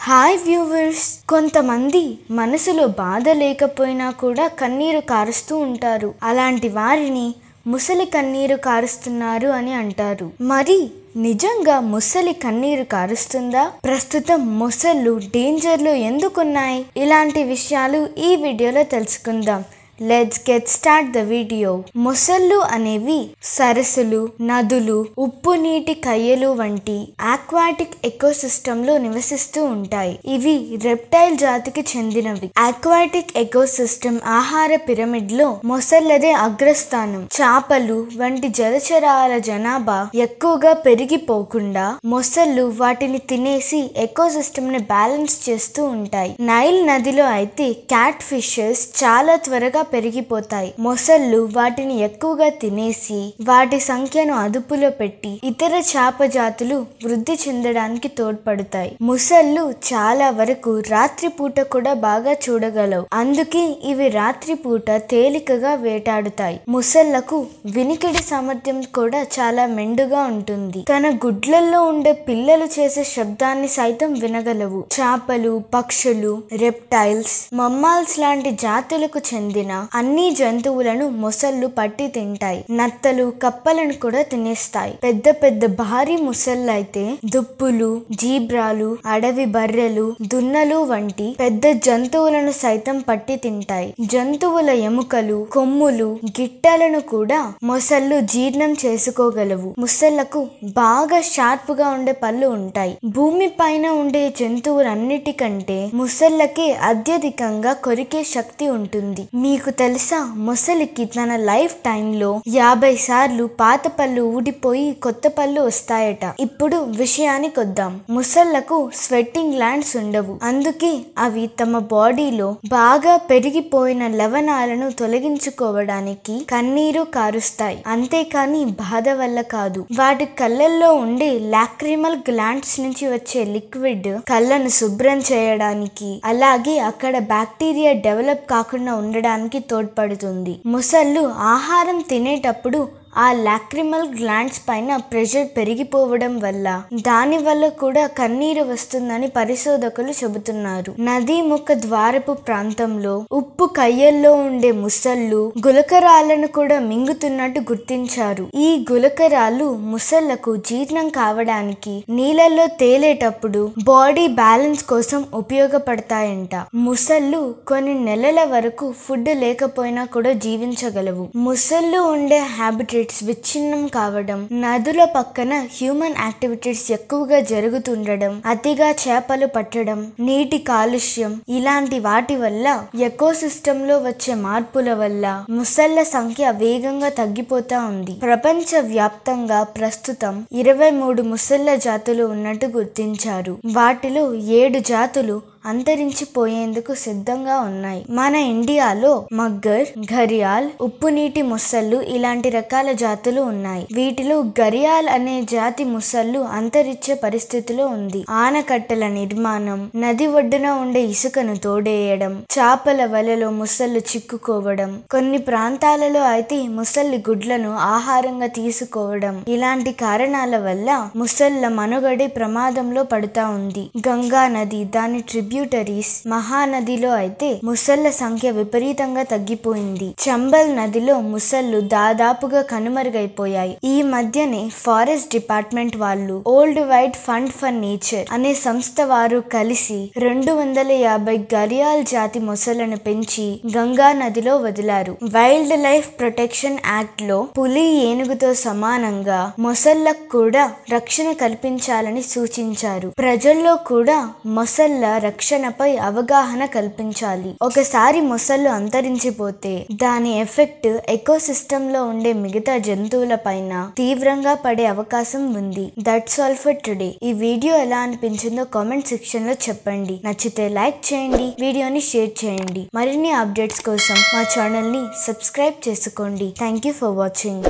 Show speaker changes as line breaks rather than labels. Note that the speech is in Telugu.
హాయ్ వ్యూవర్స్ కొంతమంది మనసులో బాధ లేకపోయినా కూడా కన్నీరు కారుస్తూ ఉంటారు అలాంటి వారిని ముసలి కన్నీరు కారుస్తున్నారు అని అంటారు మరి నిజంగా ముసలి కన్నీరు కారుస్తుందా ప్రస్తుతం ముసళ్ళు డేంజర్లో ఎందుకున్నాయి ఇలాంటి విషయాలు ఈ వీడియోలో తెలుసుకుందాం let's get start the video మొసళ్ళు అనేవి సరస్సులు నదులు ఉప్పు నీటి కయ్యలు వంటి ఆక్వాటిక్ ఎకోసిస్టమ్ లో నివసిస్తూ ఉంటాయి ఇవి రెప్టైల్ జాతికి చెందినవి ఆక్వాటిక్ ఎకోసిస్టమ్ ఆహార పిరమిడ్ లో మొసళ్ళదే అగ్రస్థానం చేపలు వంటి జలచరాల జనాభా ఎక్కువగా పెరిగిపోకుండా మొసళ్ళు వాటిని తినేసి ఎకోసిస్టమ్ ని బ్యాలెన్స్ చేస్తూ ఉంటాయి నైల్ నదిలో అయితే క్యాట్ ఫిషెస్ చాలా త్వరగా పెరిగిపోతాయి మొసళ్ళు వాటిని ఎక్కువగా తినేసి వాటి సంఖ్యను అదుపులో పెట్టి ఇతర చేప జాతులు వృద్ధి చెందడానికి తోడ్పడతాయి ముసళ్ళు చాలా వరకు రాత్రిపూట కూడా బాగా చూడగలవు అందుకే ఇవి రాత్రిపూట తేలికగా వేటాడుతాయి ముసళ్లకు వినికిడి సామర్థ్యం కూడా చాలా మెండుగా ఉంటుంది తన గుడ్లల్లో ఉండే పిల్లలు చేసే శబ్దాన్ని సైతం వినగలవు చేపలు పక్షులు రెప్టైల్స్ మమ్మాల్స్ లాంటి జాతులకు చెందిన అన్ని జంతువులను మొసళ్ళు పట్టి తింటాయి నత్తలు కప్పలను కూడా తినేస్తాయి పెద్ద పెద్ద భారీ ముసళ్ళు అయితే దుప్పులు జీబ్రాలు అడవి బర్రెలు దున్నలు వంటి పెద్ద జంతువులను సైతం పట్టి తింటాయి జంతువుల ఎముకలు కొమ్ములు గిట్టలను కూడా మొసళ్ళు జీర్ణం చేసుకోగలవు ముసళ్లకు బాగా షార్ప్ గా ఉండే పళ్ళు ఉంటాయి భూమి పైన ఉండే జంతువులన్నిటికంటే ముసళ్ళకే అత్యధికంగా కొరికే శక్తి ఉంటుంది మీకు తెలుసా ముసలికి తన లైఫ్ టైంలో యాభై సార్లు పాత పళ్ళు ఊడిపోయి కొత్త పళ్ళు వస్తాయట ఇప్పుడు విషయానికి వద్దాం ముసళ్లకు స్వెట్టింగ్ గ్లాండ్స్ ఉండవు అందుకే అవి తమ బాడీలో బాగా పెరిగిపోయిన లవణాలను తొలగించుకోవడానికి కన్నీరు కారుస్తాయి అంతేకాని బాధ వల్ల కాదు వాటి కళ్ళల్లో ఉండే లాక్రిమల్ గ్లాండ్స్ నుంచి వచ్చే లిక్విడ్ కళ్ళను శుభ్రం చేయడానికి అలాగే అక్కడ బ్యాక్టీరియా డెవలప్ కాకుండా ఉండడానికి తోడ్పడుతుంది ముసళ్ళు ఆహారం తినేటప్పుడు ఆ లాక్రిమల్ గ్లాండ్స్ పైన ప్రెషర్ పెరిగిపోవడం వల్ల దాని వల్ల కూడా కన్నీరు వస్తుందని పరిశోధకులు చెబుతున్నారు నదీ ముఖ ద్వారపు ప్రాంతంలో ఉప్పు కయ్యల్లో ఉండే ముసళ్ళు గులకరాలను కూడా మింగుతున్నట్టు గుర్తించారు ఈ గులకరాలు ముసళ్లకు జీర్ణం కావడానికి నీళ్ళల్లో తేలేటప్పుడు బాడీ బ్యాలెన్స్ కోసం ఉపయోగపడతాయంట ముసళ్ళు కొన్ని నెలల వరకు ఫుడ్ లేకపోయినా కూడా జీవించగలవు ముసళ్ళు ఉండే హ్యాబిటేట్స్ విచ్ఛిన్నం కావడం నదుల పక్కన హ్యూమన్ యాక్టివిటీస్ ఎక్కువగా జరుగుతుండడం అతిగా చేపలు పట్టడం నీటి కాలుష్యం ఇలాంటి వాటి వల్ల ఎకోసిస్టమ్ లో వచ్చే మార్పుల వల్ల ముసళ్ల సంఖ్య వేగంగా తగ్గిపోతా ఉంది ప్రపంచ వ్యాప్తంగా ప్రస్తుతం ఇరవై మూడు ముసళ్ల జాతులు ఉన్నట్టు గుర్తించారు వాటిలో ఏడు జాతులు అంతరించిపోయేందుకు సిద్ధంగా ఉన్నాయి మన ఇండియాలో మగ్గర్ ఘరియాల్ ఉప్పు నీటి ముసళ్ళు ఇలాంటి రకాల జాతులు ఉన్నాయి వీటిలో గరియాల్ అనే జాతి ముసళ్ళు అంతరించే పరిస్థితిలో ఉంది ఆనకట్టల నిర్మాణం నది ఒడ్డున ఉండే ఇసుకను తోడేయడం చేపల వలలో ముసళ్ళు చిక్కుకోవడం కొన్ని ప్రాంతాలలో అయితే ముసలి గుడ్లను ఆహారంగా తీసుకోవడం ఇలాంటి కారణాల వల్ల ముసళ్ళ మనుగడే ప్రమాదంలో పడుతా ఉంది గంగా నది దాని ట్రిబ్యూటరీస్ మహానదిలో అయితే ముసళ్ల సంఖ్య విపరీతంగా తగ్గిపోయింది చంబల్ నదిలో ముసళ్ళు దాదాపుగా కనుమరుగైపోయాయి ఈ మధ్యనే ఫారెస్ట్ డిపార్ట్మెంట్ వాళ్ళు World Wide Fund for Nature అనే సంస్థ వారు కలిసి రెండు వందల యాభై గరియాల్ జాతి మొసళ్లను పెంచి గంగా నదిలో వదిలారు వైల్డ్ లైఫ్ ప్రొటెక్షన్ యాక్ట్ లో పులి ఏనుగుతో సమానంగా మొసళ్లకు కూడా రక్షణ కల్పించాలని సూచించారు ప్రజల్లో కూడా మొసళ్ళ రక్షణపై అవగాహన కల్పించాలి ఒకసారి మొసళ్ళు అంతరించిపోతే దాని ఎఫెక్ట్ ఎకోసిస్టమ్ లో ఉండే మిగతా జంతువుల పైన తీవ్రంగా పడే అవకాశం ఉంది దట్స్ ఆల్ ఫర్ టుడే ఈ వీడియో ఎలా అనిపించిందో కామెంట్ సెక్షన్ లో చెప్పండి నచ్చితే లైక్ చేయండి వీడియోని షేర్ చేయండి మరిన్ని అప్డేట్స్ కోసం మా ఛానల్ ని సబ్స్క్రైబ్ చేసుకోండి థ్యాంక్ యూ ఫర్ వాచింగ్